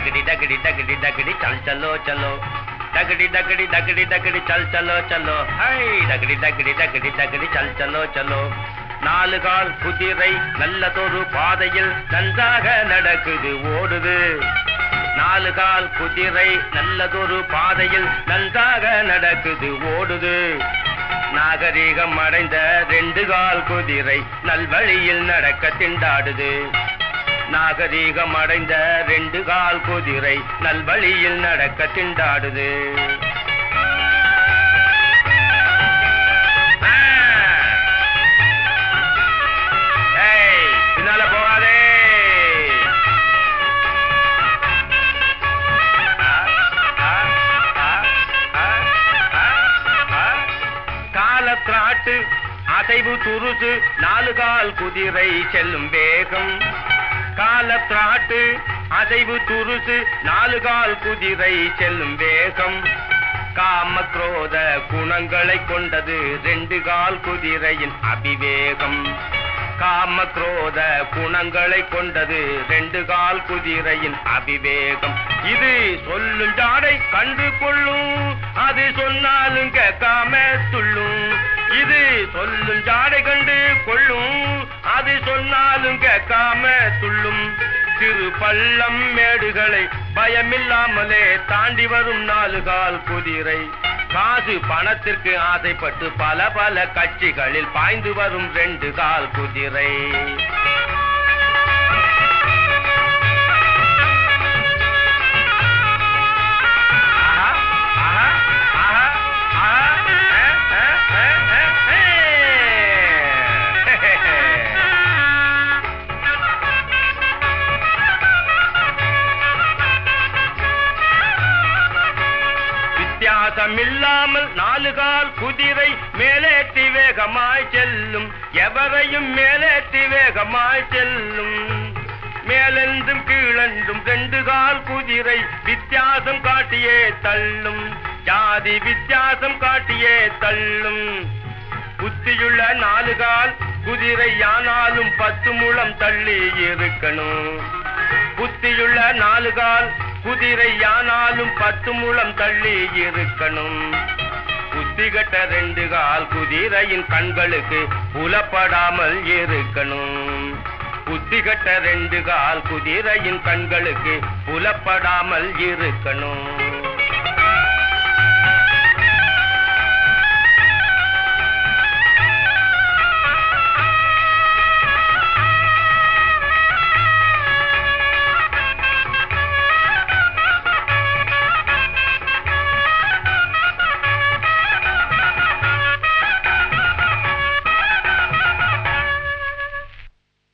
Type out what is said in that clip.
डगड़ी डगड़ी डगड़ी डगड़ी चल चलो चलो डगड़ी डगड़ी डगड़ी डगड़ी चल चलो चलो हाय डगड़ी डगड़ी डगड़ी डगड़ी चल चलो चलो நாலு கால் குதிரை நல்லதொரு பாதையில் நன்றாக நடக்குது ஓடுது நாலு கால் குதிரை நல்லதொரு பாதையில் நன்றாக நடக்குது ஓடுது நாகரீகம் அடைந்த ரெண்டு கால் குதிரை நல்வழியில் நடக்க திண்டாடுது நாகரீகம் அடைந்த ரெண்டு கால் குதிரை நல்வழியில் நடக்க திண்டாடுது ஆ. ஏய், பின்னால போகாதே ஆ, ஆ, ஆ, ஆ, ஆ, ஆ. காலத்திராட்டு அசைவு துருசு நாலு கால் குதிரை செல்லும் வேகம் காலத்திராட்டு அசைவு துருசு நாலு கால் குதிரை செல்லும் வேகம் காம குரோத குணங்களை கொண்டது ரெண்டு கால் குதிரையின் அபிவேகம் காம குரோத குணங்களை கொண்டது ரெண்டு கால் குதிரையின் அபிவேகம் இது சொல்லும் ஜாடை கண்டு கொள்ளும் அது சொன்னாலும் கேட்காம துள்ளும் இது சொல்லும் ஜாடை கண்டு கொள்ளும் அது சொன்னாலும் கேட்காம துள்ளும் சிறு பள்ளம் மேடுகளை பயமில்லாமலே தாண்டி வரும் நாலு கால் குதிரை காசு பணத்திற்கு ஆசைப்பட்டு பல பல கட்சிகளில் பாய்ந்து வரும் ரெண்டு கால் குதிரை ஆஹா, ஆஹா, ஆஹா, ஆஹா, ஆ, ஆ, ஆ, ஆ, வித்தியாசம் இல்லாமல் நாலு கால் குதிரை மேலேற்றி வேகமாய் செல்லும் எவரையும் மேலேற்றி வேகமாய் செல்லும் மேலென்றும் கீழென்றும் ரெண்டு கால் குதிரை வித்தியாசம் காட்டியே தள்ளும் ஜாதி வித்தியாசம் காட்டியே தள்ளும் புத்தியுள்ள நாலு கால் குதிரை யானாலும் பத்து முழம் தள்ளி இருக்கணும் புத்தியுள்ள நாலு கால் குதிரை யானாலும் பத்து முழம் தள்ளி இருக்கணும் புத்தி கட்ட ரெண்டு கால் குதிரையின் கண்களுக்கு புலப்படாமல் இருக்கணும் புத்தி கட்ட ரெண்டு கால் குதிரையின் கண்களுக்கு புலப்படாமல் இருக்கணும்